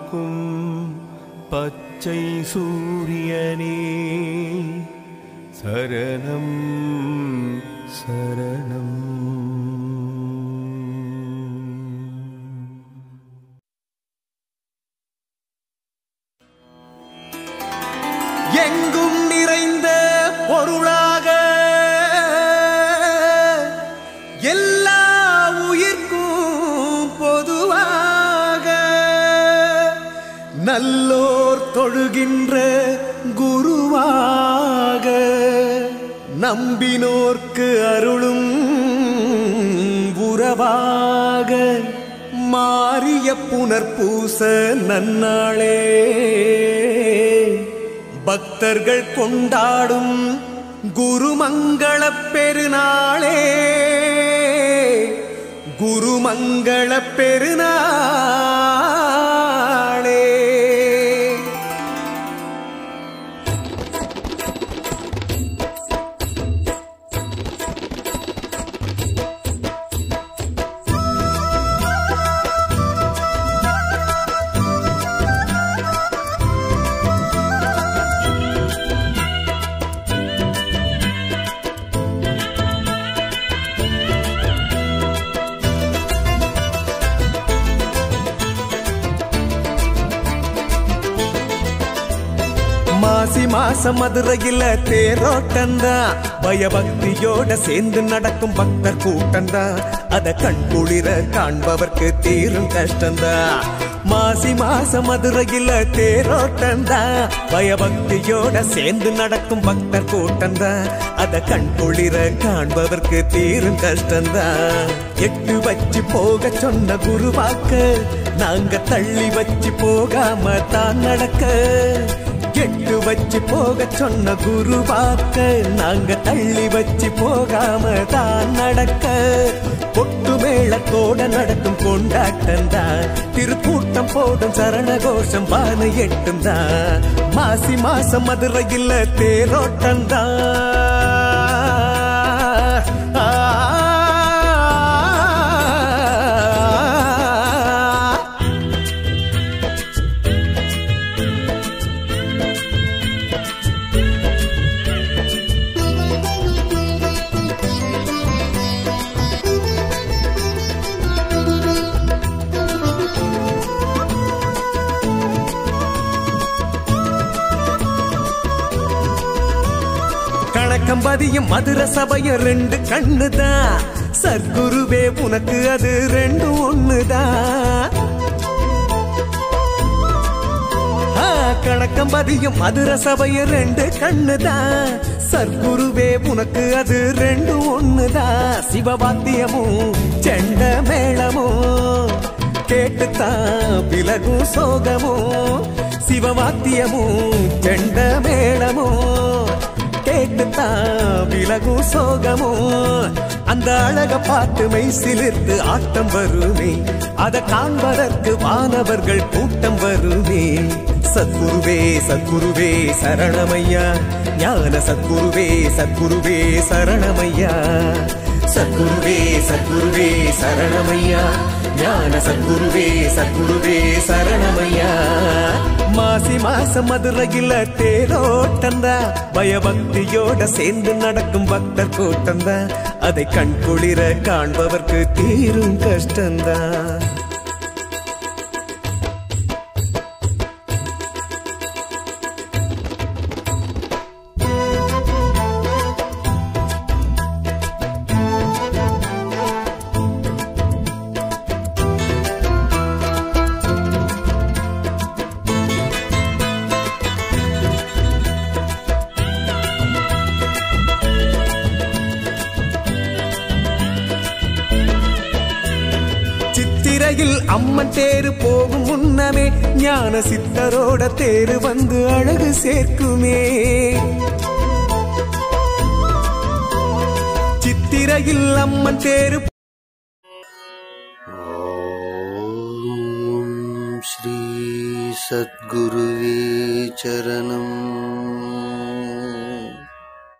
காக்கும் பச்சை சூரியனே சரணம் சரணம் எங்கும் நிறைந்த பொருளாக எல்லா உயிர்க்கும் பொதுவாக நல்லோர் தொழுகின்ற குருவாக நம்பினோர்க்கு அருளும் உறவாக மாறிய புனர்பூச நன்னாளே பக்தர்கள் கொண்டாடும் குருமங்களப் பெருநாளே குருமங்களப் பெருநாளே மாசி மாசம் மதுரையில தேரோட்டந்தான் பயபக்தியோட சேர்ந்து நடக்கும் பக்தர் கூட்டந்தான் அத கண் குளிர காண்பவர்க்கு தீரும் கஷ்டந்தான் மாசி மாசம் மதுரையில தேரோட்டந்தான் பயபக்தியோட சேர்ந்து நடக்கும் பக்தர் கூட்டந்தான் அத கண் குளிர காண்பவர்க்கு தீரும் கஷ்டந்தான் எட்டு வச்சு போக சொன்ன குருவாக்க நாங்க தள்ளி வச்சு போகாம தான் நடக்க எட்டு வச்சு போக சொன்ன குருவாக்க நாங்க தள்ளி வச்சு போகாம தான் நடக்க பொட்டு மேளத்தோட நடக்கும் கொண்டாட்டம் தான் திருக்கூட்டம் போடும் சரண கோஷம் வான எட்டும் தான் மாசி மாசம் மதுரையில் தேரோட்டம் தான் கணக்கம்பதியும் மதுர சபையும் ரெண்டு கண்ணுதான் சர்க்குருவே உனக்கு அது ரெண்டும் ஒண்ணுதான் ஆ, கணக்கம்பதியும் மதுர சபையும் ரெண்டு கண்ணுதான் சர்க்குருவே உனக்கு அது ரெண்டும் ஒண்ணுதான் சிவவாத்தியமும் செண்ட மேளமும் கேட்டுத்தான் விலகும் சோகமும் சிவவாத்தியமும் செண்ட மேளமும் கேட்டுத்தான் விலகும் சோகமும் அந்த அழக பார்த்து மெய் சிலிர்த்து ஆட்டம் வருமே அதை காண்பதற்கு வானவர்கள் கூட்டம் வருமே சத்குருவே சத்குருவே சரணமையா ஞான சத்குருவே சத்குருவே சரணமையா சத்குருவே சத்குருவே சரணமையா ஞான சத்குருவே சத்குருவே சரணமையா மாசி மாசம் மதுரையில தேரோட்டந்தா பயபக்தியோட சேர்ந்து நடக்கும் பக்தர் கூட்டந்தா அதை கண் குளிர காண்பவர்க்கு தீரும் கஷ்டந்தான் சித்திரையில் அம்மன் தேரு போகும் முன்னமே ஞான சித்தரோட தேரு வந்து அழகு சேர்க்குமே சித்திரையில் அம்மன் தேரு ॐ श्री सद्गुरुवे चरणम्